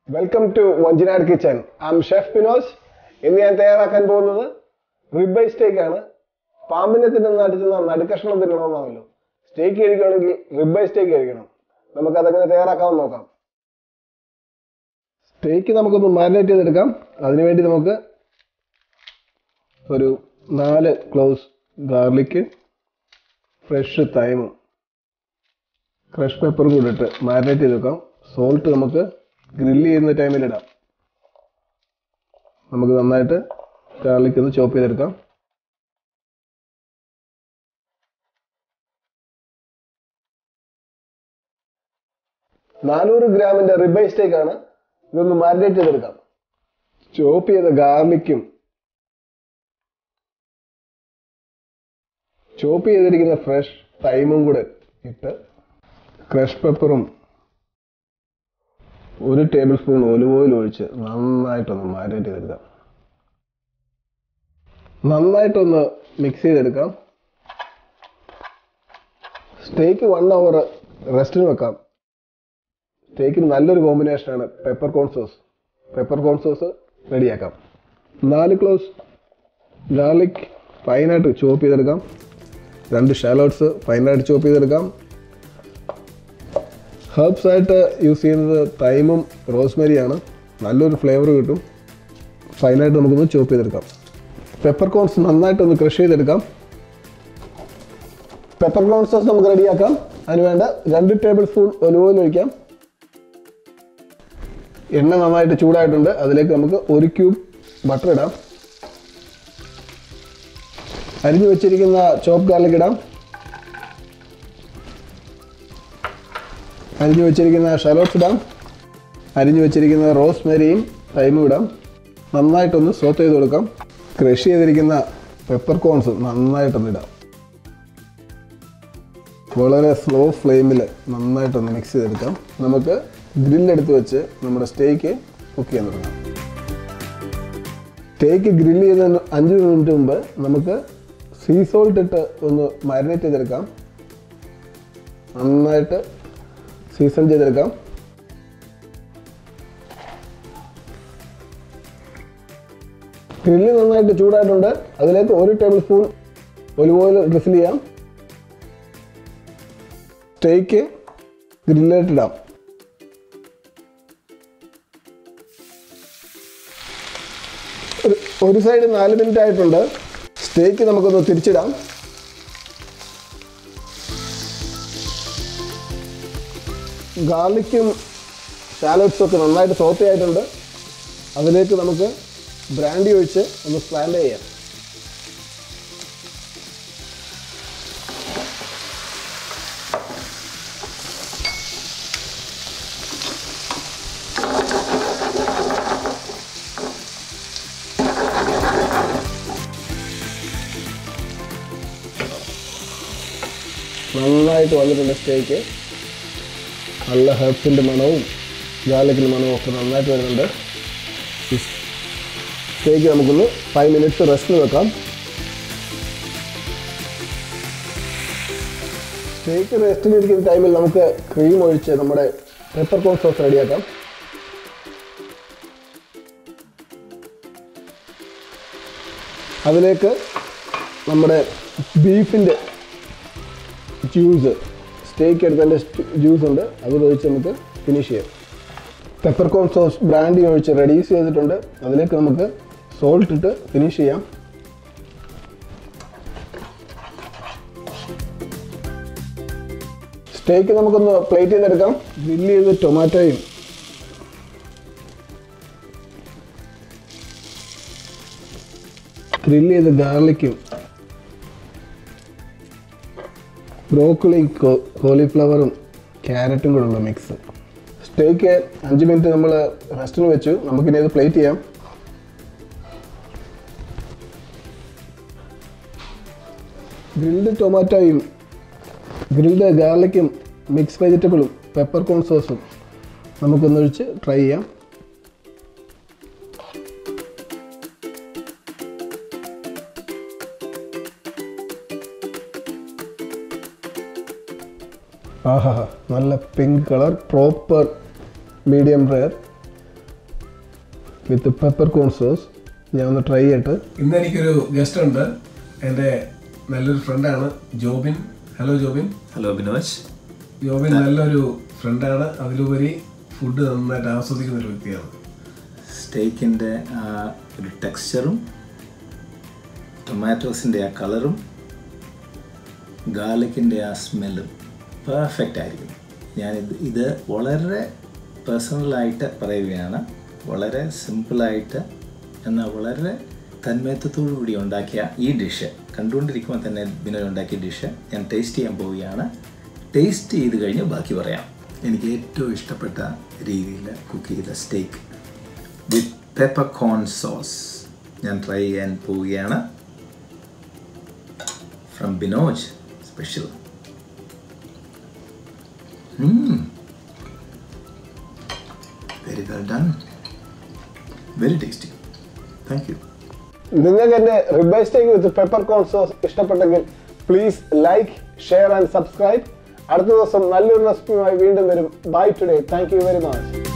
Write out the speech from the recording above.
welcome to Vanchinad kitchen I am chef Pinos ഇന്ന് ഞാൻ തയ്യാറാക്കാൻ പോകുന്നത് റിബൈ സ്റ്റേക്ക് ആണ് പാമ്പിനെ തിന്നുന്ന അടിച്ചുന്ന നടുക്കഷ്ണം തിന്നണമെന്നാണല്ലോ സ്റ്റേക്ക് കഴിക്കുകയാണെങ്കിൽ റിബൈ സ്റ്റേക്ക് കഴിക്കണം നമുക്ക് അതെങ്ങനെ തയ്യാറാക്കാമെന്ന് നോക്കാം സ്റ്റേക്ക് നമുക്കൊന്ന് മാരിനേറ്റ് ചെയ്തെടുക്കാം അതിനുവേണ്ടി നമുക്ക് ഒരു നാല് ക്ലോസ് ഗാർലിക്ക് ഫ്രഷ് തൈമും ക്രഷ് പെപ്പറും കൂടി ഇട്ട് മാരിനേറ്റ് ചെയ്ത് വെക്കാം സോൾട്ട് നമുക്ക് ഗ്രില്ല് ചെയ്യുന്ന ടൈമിൽ ഇടാം നമുക്ക് നന്നായിട്ട് ഗാർലിക് ഒന്ന് ചോപ്പ് ചെയ്തെടുക്കാം നാനൂറ് ഗ്രാമിന്റെ റിബൈ സ്റ്റേക്ക് ആണ് ഇതൊന്ന് മാരിനേറ്റ് ചെയ്തെടുക്കാം ചോപ്പ് ചെയ്ത ഗാർലിക്കും ചോപ്പ് ചെയ്തിരിക്കുന്ന ഫ്രഷ് തൈമും കൂടെ ഇട്ട് ക്രഷ് പെപ്പറും ഒരു ടേബിൾ സ്പൂൺ ഒലിവ് ഓയിൽ ഒഴിച്ച് നന്നായിട്ടൊന്ന് മാരിനേറ്റ് ചെയ്തെടുക്കാം നന്നായിട്ടൊന്ന് മിക്സ് ചെയ്തെടുക്കാം സ്റ്റേക്ക് വൺ അവർ റെസ്റ്റിന് വെക്കാം സ്റ്റേക്കിന് നല്ലൊരു കോമ്പിനേഷനാണ് peppercorn sauce peppercorn sauce റെഡിയാക്കാം നാല് ക്ലോസ് ഗാർലിക് ഫൈനായിട്ട് ചോപ്പ് ചെയ്തെടുക്കാം രണ്ട് ഷാലോട്ട്സ് ഫൈനായിട്ട് ചോപ്പ് ചെയ്തെടുക്കാം ഹെർബ്സ് ആയിട്ട് യൂസ് ചെയ്യുന്നത് തൈമും റോസ്മേരിയാണ് നല്ലൊരു ഫ്ലേവർ കിട്ടും ഫൈനായിട്ട് നമുക്കൊന്ന് ചോപ്പ് ചെയ്തെടുക്കാം പെപ്പർ കോൺസ് നന്നായിട്ടൊന്ന് ക്രഷ് ചെയ്തെടുക്കാം പെപ്പർ കോൺ സോസ് നമുക്ക് റെഡിയാക്കാം അതിന് വേണ്ട രണ്ട് ടേബിൾ സ്പൂൺ ഒലിവ് ഓയിൽ ഒഴിക്കാം എണ്ണ നന്നായിട്ട് ചൂടായിട്ടുണ്ട് അതിലേക്ക് നമുക്ക് ഒരു ക്യൂബ് ബട്ടർ ഇടാം അരിഞ്ഞു വെച്ചിരിക്കുന്ന ചോപ്പ് ഗാർലിക് ഇടാം അരിഞ്ഞു വെച്ചിരിക്കുന്ന ഷലോട്ട്സ് ഇടാം അരിഞ്ഞു വെച്ചിരിക്കുന്ന റോസ്മേരിയും തൈമും ഇടാം നന്നായിട്ടൊന്ന് സോത്ത് ചെയ്ത് കൊടുക്കാം ക്രഷ് ചെയ്തിരിക്കുന്ന പെപ്പർ കോൺസ് നന്നായിട്ടൊന്ന് ഇടാം വളരെ സ്ലോ ഫ്ലെയിമിൽ നന്നായിട്ടൊന്ന് മിക്സ് ചെയ്തെടുക്കാം നമുക്ക് ഗ്രില്ലെടുത്ത് വെച്ച് നമ്മുടെ സ്റ്റേക്ക് കുക്ക് ചെയ്യാൻ തുടങ്ങാം സ്റ്റേക്ക് ഗ്രില്ല് ചെയ്തതിന് അഞ്ച് മിനിറ്റ് മുമ്പ് നമുക്ക് സീ സോൾട്ട് ഇട്ട് ഒന്ന് മാരിനേറ്റ് ചെയ്തെടുക്കാം നന്നായിട്ട് സീസൺ ചെയ്തെടുക്കാം ഗ്രില്ല് നന്നായിട്ട് ചൂടായിട്ടുണ്ട് അതിലേക്ക് ഒരു tablespoon olive oil drizzle ചെയ്യാം സ്റ്റേക്ക് ഗ്രില്ലിട്ടിടാം ഒരു- ഒരു സൈഡ് നാല് മിനിറ്റ് ആയിട്ടുണ്ട് സ്റ്റേക്ക് നമുക്കൊന്ന് തിരിച്ചിടാം ഗാർലിക്കും ഷാലോട്ട്സും ഒക്കെ നന്നായിട്ട് സോത്തി ആയിട്ടുണ്ട് അതിലേക്ക് നമുക്ക് ബ്രാൻഡി ഒഴിച്ച് ഒന്ന് സ്ലാൻഡ് ചെയ്യാം നന്നായിട്ട് വന്നിട്ടുണ്ട് സ്റ്റേക്ക് നല്ല ഹെർബ്സിൻ്റെ മണവും ഗാർലിക്കിൻ്റെ മണവും ഒക്കെ നന്നായിട്ട് വരുന്നുണ്ട് ഈ സ്റ്റേക്ക് നമുക്കൊന്ന് ഫൈവ് മിനിറ്റ്സ് റെസ്റ്റിന് വെക്കാം സ്റ്റേക്ക് റെസ്റ്റിലിരിക്കുന്ന ടൈമിൽ നമുക്ക് ക്രീം ഒഴിച്ച് നമ്മുടെ പെപ്പർ കോൺ സോസ് റെഡിയാക്കാം അതിലേക്ക് നമ്മുടെ ബീഫിൻ്റെ ജ്യൂസ് സ്റ്റേക്ക് എടുത്തതിൻ്റെ ജ്യൂസ് ഉണ്ട് അത് ഒഴിച്ച് നമുക്ക് ഫിനിഷ് ചെയ്യാം പെപ്പർ കോൺ സോസ് ബ്രാൻഡി ഒഴിച്ച് റെഡ്യൂസ് ചെയ്തിട്ടുണ്ട് അതിലേക്ക് നമുക്ക് സോൾട്ട് ഇട്ട് ഫിനിഷ് ചെയ്യാം സ്റ്റേക്ക് നമുക്കൊന്ന് പ്ലേറ്റ് ചെയ്തെടുക്കാം ഗ്രില്ല് ചെയ്ത് ടൊമാറ്റോയും ഗ്രില്ല് ചെയ്ത് ഗാർലിക്കും ബ്രോക്കോളിയും കോളിഫ്ലവറും ക്യാരറ്റും കൂടെ ഉള്ള മിക്സ് സ്റ്റേക്ക് അഞ്ച് മിനിറ്റ് നമ്മൾ റെസ്റ്റിന് വെച്ചു നമുക്കിനി അത് പ്ലേറ്റ് ചെയ്യാം ഗ്രിൽഡ് ടൊമാറ്റോയും ഗ്രിൽഡ് ഗാർലിക്കും മിക്സ് വെജിറ്റബിളും പെപ്പർ കോൺ സോസും നമുക്കൊന്നൊഴിച്ച് ട്രൈ ചെയ്യാം ആഹാ നല്ല pink colour proper medium rare with peppercorn sauce ഞാൻ ഒന്ന് ട്രൈ ചെയ്തിട്ട് ഇന്ന് എനിക്കൊരു ഗസ്റ്റ് ഉണ്ട് എൻ്റെ നല്ലൊരു ഫ്രണ്ടാണ് ജോബിൻ ഹലോ ജോബിൻ ഹലോ ബിനോജ് ജോബിൻ നല്ലൊരു ഫ്രണ്ടാണ് അതിലുപരി ഫുഡ് നന്നായിട്ട് ആസ്വദിക്കുന്ന ഒരു വ്യക്തിയാണ് സ്റ്റേക്കിൻ്റെ ആ ഒരു ടെക്സ്ചറും ടൊമാറ്റോസിൻ്റെ ആ കളറും ഗാർലിക്കിൻ്റെ ആ സ്മെല്ലും പെർഫെക്റ്റ് ആയിരിക്കും ഞാനിത് ഇത് വളരെ പേഴ്സണലായിട്ട് പറയുകയാണ് വളരെ സിമ്പിളായിട്ട് എന്നാൽ വളരെ തന്മയത്വത്തോടു കൂടി ഉണ്ടാക്കിയ ഈ ഡിഷ് കണ്ടുകൊണ്ടിരിക്കുമ്പോൾ തന്നെ ബിനോയ് ഉണ്ടാക്കിയ ഡിഷ് ഞാൻ ടേസ്റ്റ് ചെയ്യാൻ പോവുകയാണ് ടേസ്റ്റ് ചെയ്ത് കഴിഞ്ഞ് ബാക്കി പറയാം എനിക്ക് ഏറ്റവും ഇഷ്ടപ്പെട്ട രീതിയിൽ കുക്ക് ചെയ്ത steak with peppercorn sauce ഞാൻ ട്രൈ ചെയ്യാൻ പോവുകയാണ് from Binoj special very well done very tasty thank you നിങ്ങൾക്ക് എൻ്റെ ribeye steak with peppercorn sauce ഇഷ്ടപ്പെട്ടെങ്കിൽ please like share and subscribe അടുത്ത ദിവസം നല്ലൊരു റെസിപ്പിയുമായി വീണ്ടും വരും bye today thank you very much